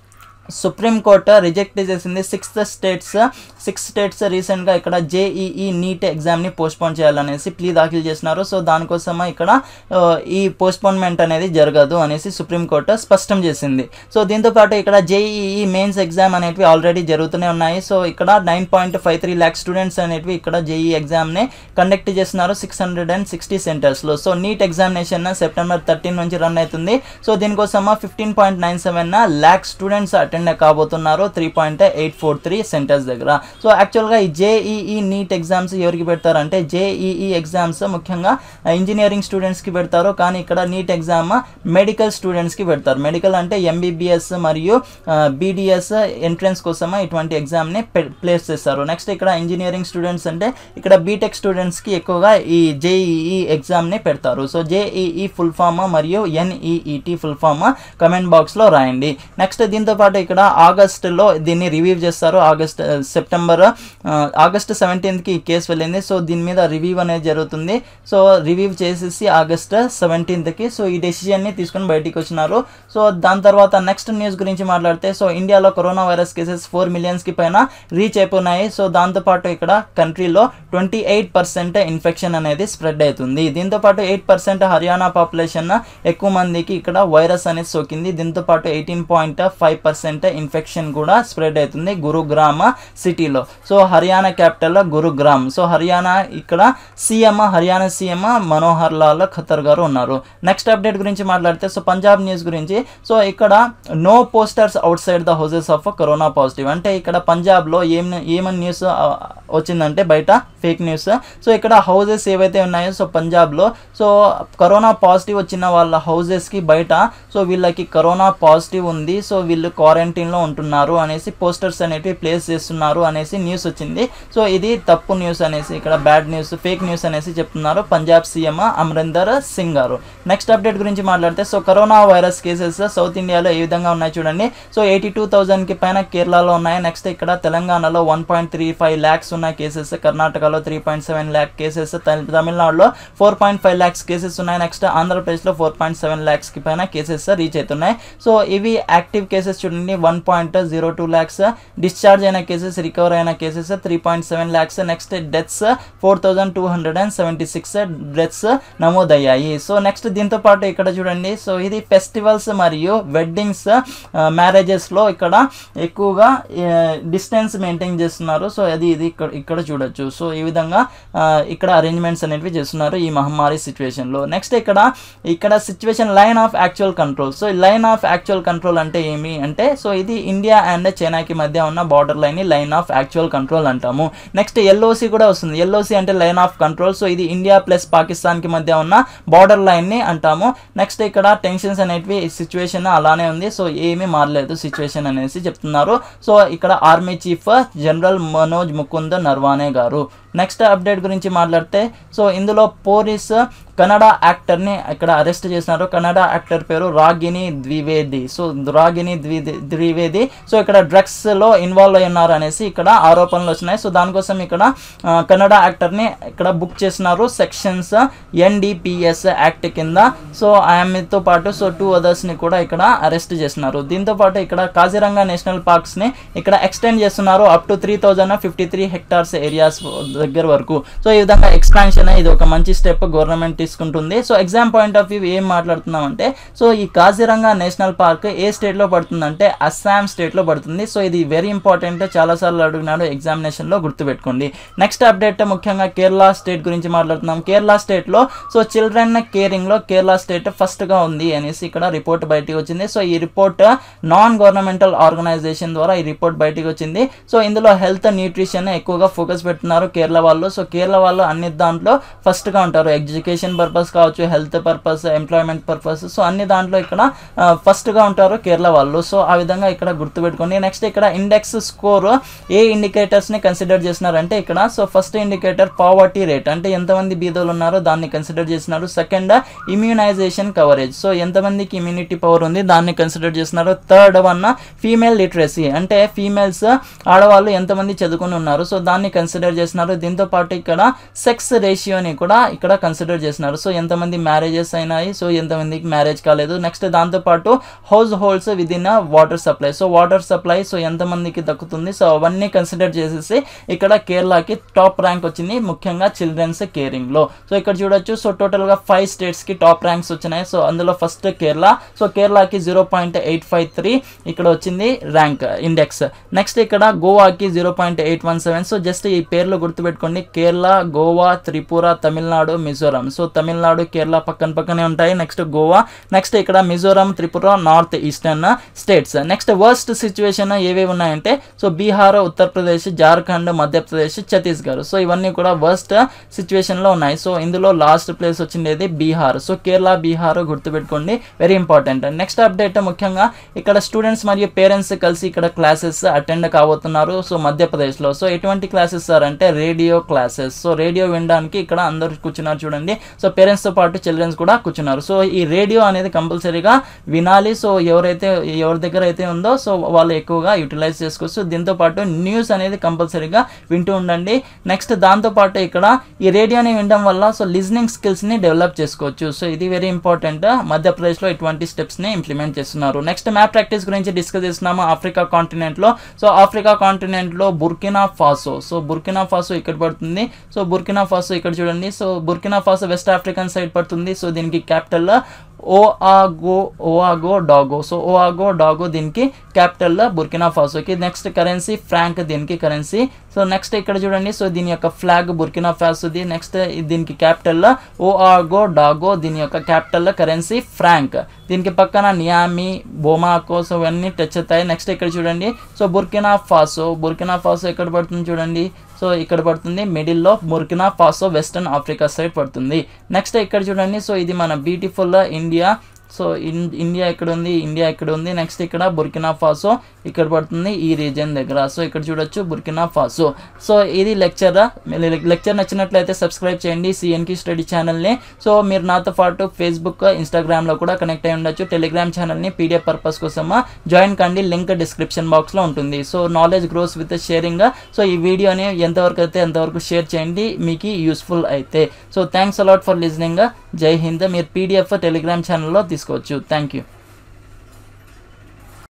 సుప్రీం కోర్టు రిజెక్ట్ చేసింది సిక్స్త్ స్టేట్స్ సిక్స్ స్టేట్స్ రీసెంట్గా ఇక్కడ జేఈఈ నీట్ ఎగ్జామ్ని పోస్ట్పోన్ చేయాలనేసి ప్లీ దాఖలు చేసినారు సో దానికోసమే ఇక్కడ ఆ, ఈ పోస్ట్పోన్మెంట్ అనేది జరగదు అనేసి సుప్రీం కోర్టు స్పష్టం చేసింది సో దీంతో పాటు ఇక్కడ జేఈఈ మెయిన్స్ ఎగ్జామ్ అనేటివి ఆల్రెడీ జరుగుతూనే ఉన్నాయి సో ఇక్కడ nine point five three lakh students అనేటివి ఇక్కడ జేఈ ఎగ్జామ్ని కండక్ట్ చేస్తున్నారు సిక్స్ హండ్రెడ్ అండ్ సిక్స్టీ సెంటర్స్లో so NEET examination September thirteen నుంచి రన్ అవుతుంది సో దీనికోసం fifteen point nine seven lakh students attend కాబోతున్నారు three point eight four three centres దగ్గర సో యాక్చువల్గా ఈ జేఈఈ నీట్ ఎగ్జామ్స్ ఎవరికి పెడతారంటే జేఈఈ ఎగ్జామ్స్ ముఖ్యంగా ఇంజనీరింగ్ స్టూడెంట్స్కి పెడతారు కానీ ఇక్కడ నీట్ ఎగ్జామ్ మెడికల్ స్టూడెంట్స్కి పెడతారు మెడికల్ అంటే ఎంబీబీఎస్ మరియు బీడిఎస్ ఎంట్రన్స్ కోసం ఇటువంటి ఎగ్జామ్ని ప్లేస్ చేస్తారు నెక్స్ట్ ఇక్కడ ఇంజనీరింగ్ స్టూడెంట్స్ అంటే ఇక్కడ బీటెక్ స్టూడెంట్స్కి ఎక్కువగా ఈ జేఈఈ ఎగ్జామ్ని పెడతారు సో జేఈఈ ఫుల్ ఫామ్ మరియు ఎన్ఈఈటి ఫుల్ ఫామ్ కమెంట్ బాక్స్లో రాయండి నెక్స్ట్ దీంతో పాటు ఇక్కడ ఆగస్టులో దీన్ని రివ్యూ చేస్తారు ఆగస్ట్ సెప్టెంబర్ ఆగస్ట్ సెవెంటీన్త్కి ఈ కేసు వెళ్ళింది సో దీని మీద రివ్యూ అనేది జరుగుతుంది సో రివ్యూ చేసేసి ఆగస్ట్ సెవెంటీన్త్కి సో ఈ డెసిషన్ని తీసుకొని బయటికి వచ్చినారు సో దాని తర్వాత నెక్స్ట్ న్యూస్ గురించి మాట్లాడితే సో ఇండియాలో కరోనా వైరస్ కేసెస్ ఫోర్ మిలియన్స్కి పైన రీచ్ అయిపోయినాయి సో దాంతోపాటు ఇక్కడ కంట్రీలో ట్వంటీ ఎయిట్ పర్సెంట్ ఇన్ఫెక్షన్ అనేది స్ప్రెడ్ అవుతుంది దీంతో పాటు ఎయిట్ పర్సెంట్ హర్యానా పాపులేషన్ ఎక్కువ మందికి ఇక్కడ వైరస్ అనేది సోకింది దీంతో పాటు eighteen point five percent infection కూడా స్ప్రెడ్ అవుతుంది గురుగ్రామ్ సిటీలో so Haryana capital Gurugram so Haryana ఇక్కడ సీఎం హర్యానా సీఎం మనోహర్ లాల్ ఖత్తర్ గారు ఉన్నారు నెక్స్ట్ అప్డేట్ గురించి మాట్లాడితే సో పంజాబ్ న్యూస్ గురించి సో ఇక్కడ no posters outside the houses of corona positive అంటే ఇక్కడ పంజాబ్లో ఏం ఏమని న్యూస్ వచ్చిందంటే బయట ఫేక్ న్యూస్ సో ఇక్కడ హౌసెస్ ఏవైతే ఉన్నాయో సో పంజాబ్లో సో కరోనా పాజిటివ్ వచ్చిన వాళ్ళ హౌసెస్కి బయట సో వీళ్ళకి కరోనా పాజిటివ్ ఉంది సో వీళ్ళు క్వారంటైన్లో ఉంటున్నారు అనేసి పోస్టర్స్ అనేటివి ప్లేస్ చేస్తున్నారు అనేసి న్యూస్ వచ్చింది సో ఇది తప్పు న్యూస్ అనేసి ఇక్కడ బ్యాడ్ న్యూస్ ఫేక్ న్యూస్ అనేసి చెప్తున్నారు పంజాబ్ సీఎం అమరీందర్ సింగ్ గారు నెక్స్ట్ అప్డేట్ గురించి మాట్లాడితే so corona virus cases south ఇండియాలో ఏ విధంగా ఉన్నాయి చూడండి సో ఎయిటీ టూ థౌజండ్కి పైన కేరళలో ఉన్నాయి నెక్స్ట్ ఇక్కడ తెలంగాణలో one point three five lakhs ఉన్న కేసెస్ కర్ణాటకలో three point seven lakh cases తమిళనాడులో four point five lakhs cases ఉన్నాయి నెక్స్ట్ ఆంధ్రప్రదేశ్లో ఫోర్ పాయింట్ సెవెన్ ల్యాక్స్కి పైన కేసెస్ రీచ్ అవుతున్నాయి సో ఇవి యాక్టివ్ కేసెస్ చూడండి one point zero two lakhs discharge అయిన కేసెస్ రికవర్ అయిన cases three point seven lakhs next deaths four thousand two hundred and seventy six deaths నమోదయ్యాయి సో నెక్స్ట్ దీంతో పాటు ఇక్కడ చూడండి సో ఇది ఫెస్టివల్స్ మరియు వెడ్డింగ్స్ మ్యారేజెస్లో ఇక్కడ ఎక్కువగా డిస్టెన్స్ మెయింటైన్ చేస్తున్నారు సో అది ఇది ఇక్కడ ఇక్కడ చూడొచ్చు సో ఈ విధంగా ఆ, ఇక్కడ అరేంజ్మెంట్స్ అనేవి చేస్తున్నారు ఈ మహమ్మారి సిచ్యువేషన్లో నెక్స్ట్ ఇక్కడ ఇక్కడ situation line of actual control so line of actual control అంటే ఏమి అంటే సో ఇది ఇండియా అండ్ చైనాకి మధ్య ఉన్న border line line of actual control అంటాము నెక్స్ట్ ఎల్ఓసి కూడా వస్తుంది ఎల్ఓసి అంటే లైన్ ఆఫ్ కంట్రోల్ సో ఇది ఇండియా ప్లస్ పాకిస్తాన్కి మధ్య ఉన్న బార్డర్ లైన్ని అంటాము నెక్స్ట్ ఇక్కడ టెన్షన్స్ అనేటివి సిచ్యువేషన్ అలానే ఉంది సో ఏమీ మారలేదు సిచ్యువేషన్ అనేసి చెప్తున్నారు సో ఇక్కడ army chief general Manoj Mukund Naravane గారు నెక్స్ట్ అప్డేట్ గురించి మాట్లాడితే సో ఇందులో పోలీస్ కన్నడ యాక్టర్ని ఇక్కడ అరెస్ట్ చేసినారు కన్నడ యాక్టర్ పేరు రాగిని ద్వివేది సో రాగిని ద్విదే ద్వివేది సో ఇక్కడ డ్రగ్స్లో ఇన్వాల్వ్ అయి ఉన్నారు అనేసి ఇక్కడ ఆరోపణలు వచ్చినాయి సో దానికోసం ఇక్కడ ఆ, కన్నడ యాక్టర్ని ఇక్కడ బుక్ చేసినారు సెక్షన్స్ ఎన్డిపిఎస్ యాక్ట్ కింద సో ఆమెతో పాటు సో టూ అదర్స్ని కూడా ఇక్కడ అరెస్ట్ చేసినారు దీంతో పాటు ఇక్కడ కాజిరంగా నేషనల్ పార్క్స్ని ఇక్కడ ఎక్స్టెండ్ చేస్తున్నారు up to three thousand fifty three hectares areas దగ్గర వరకు సో ఈ విధంగా ఎక్స్పాన్షన్ ఇది ఒక మంచి స్టెప్ గవర్నమెంట్ తీసుకుంటుంది so exam point of view ఏం మాట్లాడుతున్నామంటే సో ఈ కాజిరంగా నేషనల్ పార్క్ ఏ స్టేట్లో పడుతుందంటే అస్సాం స్టేట్లో పడుతుంది సో ఇది వెరీ ఇంపార్టెంట్ చాలాసార్లు అడిగినాడు ఎగ్జామినేషన్లో గుర్తుపెట్టుకోండి నెక్స్ట్ అప్డేట్ ముఖ్యంగా కేరళ స్టేట్ గురించి మాట్లాడుతున్నాం కేరళ స్టేట్లో సో చిల్డ్రన్ కేరింగ్లో కేరళ స్టేట్ ఫస్ట్గా ఉంది అనేసి ఇక్కడ రిపోర్ట్ బయటికి వచ్చింది సో ఈ రిపోర్ట్ నాన్ గవర్నమెంటల్ ఆర్గనైజేషన్ ద్వారా ఈ రిపోర్ట్ బయటికి వచ్చింది సో ఇందులో హెల్త్ న్యూట్రిషన్ ఎక్కువగా ఫోకస్ పెడుతున్నారు కేరళ వాళ్ళు సో కేరళ వాళ్ళు అన్ని దాంట్లో ఫస్ట్గా ఉంటారు ఎడ్యుకేషన్ పర్పస్ కావచ్చు health purpose employment purpose so అన్ని దాంట్లో ఇక్కడ ఫస్ట్గా ఉంటారు కేరళ వాళ్ళు సో ఆ విధంగా ఇక్కడ గుర్తుపెట్టుకోండి నెక్స్ట్ ఇక్కడ ఇండెక్స్ స్కోర్ ఏ ఇండికేటర్స్ని కన్సిడర్ చేసినారంటే ఇక్కడ so first indicator poverty rate అంటే ఎంతమంది బీదోలు ఉన్నారో దాన్ని కన్సిడర్ చేసినారు సెకండ్ ఇమ్యూనైజేషన్ కవరేజ్ సో ఎంతమందికి ఇమ్యూనిటీ పవర్ ఉంది దాన్ని కన్సిడర్ చేస్తున్నారు థర్డ్ వన్ ఫీమేల్ లిటరసీ అంటే ఫీమేల్స్ ఆడవాళ్ళు ఎంతమంది చదువుకుని ఉన్నారు సో దాన్ని కన్సిడర్ చేస్తున్నారు దీంతో పాటు ఇక్కడ సెక్స్ రేషియోని కూడా ఇక్కడ కన్సిడర్ చేస్తున్నారు సో ఎంతమంది మ్యారేజెస్ అయినాయి సో ఎంతమందికి మ్యారేజ్ కాలేదు నెక్స్ట్ దాంతోపాటు households with in water supply so water supply so ఎంతమందికి దక్కుతుంది సో అవన్నీ కన్సిడర్ చేసేసి ఇక్కడ కేరళకి టాప్ ర్యాంక్ వచ్చింది ముఖ్యంగా చిల్డ్రన్స్ కేరింగ్లో సో ఇక్కడ చూడొచ్చు సో టోటల్గా ఫైవ్ స్టేట్స్కి టాప్ ర్యాంక్స్ వచ్చినాయి సో అందులో ఫస్ట్ కేరళ సో కేరళకి zero point eight five three ఇక్కడ వచ్చింది ర్యాంక్ ఇండెక్స్ నెక్స్ట్ ఇక్కడ గోవాకి zero point eight one seven so just ఈ పేర్లు గుర్తుపెట్టుకోండి కేరళ గోవా త్రిపుర తమిళనాడు మిజోరాం సో తమిళనాడు కేరళ పక్కన పక్కనే ఉంటాయి నెక్స్ట్ గోవా నెక్స్ట్ ఇక్కడ Mizoram Tripura north eastern states next worst situation ఏవేవి ఉన్నాయంటే సో బీహార్ ఉత్తరప్రదేశ్ జార్ఖండ్ మధ్యప్రదేశ్ ఛత్తీస్గఢ్ సో ఇవన్నీ కూడా వర్స్ట్ సిచ్యువేషన్లో ఉన్నాయి సో ఇందులో లాస్ట్ ప్లేస్ వచ్చిండేది బీహార్ సో కేరళ బీహార్ గుర్తుపెట్టుకోండి వెరీ ఇంపార్టెంట్ నెక్స్ట్ అప్డేట్ ముఖ్యంగా ఇక్కడ స్టూడెంట్స్ మరియు పేరెంట్స్ కలిసి ఇక్కడ క్లాసెస్ అటెండ్ కాబోతున్నారు సో మధ్యప్రదేశ్లో సో ఎటువంటి క్లాసెస్ సార్ అంటే రేడియో క్లాసెస్ సో రేడియో వినడానికి ఇక్కడ అందరు కూర్చున్నారు చూడండి సో పేరెంట్స్తో పాటు చిల్డ్రన్స్ కూడా కూర్చున్నారు సో ఈ రేడియో అనేది కంపల్సరీగా వినాలి సో ఎవరైతే ఎవరి దగ్గర అయితే ఉందో సో వాళ్ళు ఎక్కువగా యూటిలైజ్ చేసుకోవచ్చు దీంతో పాటు న్యూస్ అనేది కంపల్సరీగా వింటూ ఉండండి నెక్స్ట్ దాంతోపాటు ఇక్కడ ఈ రేడియోని వినడం వల్ల సో లిజనింగ్ స్కిల్స్ని డెవలప్ చేసుకోవచ్చు సో ఇది వెరీ ఇంపార్టెంట్ మధ్యప్రదేశ్లో ఇటువంటి స్టెప్స్ని ఇంప్లిమెంట్ చేస్తున్నారు నెక్స్ట్ మ్యాప్ ప్రాక్టీస్ గురించి డిస్కస్ చేస్తున్నాము ఆఫ్రికా కాంటినెంట్లో సో ఆఫ్రికా కాంటినెంట్లో Burkina Faso so Burkina Faso ఇక్కడ పడుతుంది సో బుర్కినా ఫాసో ఇక్కడ చూడండి so Burkina Faso west African side పడుతుంది సో దీనికి క్యాపిటల్ ఓఆగో Ouagadougou so Ouagadougou దీనికి క్యాపిటల్ బుర్కినా ఫాసోకి నెక్స్ట్ కరెన్సీ ఫ్రాంక్ దీనికి కరెన్సీ సో నెక్స్ట్ ఇక్కడ చూడండి సో దీని యొక్క ఫ్లాగ్ బుర్కినా ఫాసోది నెక్స్ట్ దీనికి క్యాపిటల్ ఓఆగో డాగో దీని యొక్క క్యాపిటల్ కరెన్సీ ఫ్రాంక్ దీనికి పక్కన నియామి బొమాకో సో ఇవన్నీ టచ్ అవుతాయి నెక్స్ట్ ఇక్కడ చూడండి so Burkina Faso Burkina Faso ఎక్కడ పడుతుంది చూడండి సో ఇక్కడ పడుతుంది మిడిల్లో Burkina Faso western Africa side పడుతుంది నెక్స్ట్ ఇక్కడ చూడండి సో ఇది మన beautiful India so in India ఇక్కడ ఉంది ఇండియా ఇక్కడ ఉంది నెక్స్ట్ ఇక్కడ బుర్కినా ఫాసో ఇక్కడ పడుతుంది ఈ రీజియన్ దగ్గర సో ఇక్కడ చూడొచ్చు బుర్కినా ఫాసో సో ఇది లెక్చర్ లెక్చర్ నచ్చినట్లయితే సబ్స్క్రైబ్ చేయండి సిఎన్కి స్టడీ ఛానల్ని సో మీరు నాతో పాటు ఫేస్బుక్ ఇన్స్టాగ్రామ్లో కూడా కనెక్ట్ అయి ఉండొచ్చు టెలిగ్రామ్ ఛానల్ని పీడిఎఫ్ పర్పస్ కోసం జాయిన్ కండి లింక్ డిస్క్రిప్షన్ బాక్స్లో ఉంటుంది so knowledge grows with sharing so ఈ వీడియోని ఎంతవరకు అయితే ఎంతవరకు షేర్ చేయండి మీకు యూస్ఫుల్ అయితే so thanks a lot for listening Jai Hind మీరు పీడిఎఫ్ టెలిగ్రామ్ ఛానల్లో తీసుకోవచ్చు థ్యాంక్ యూ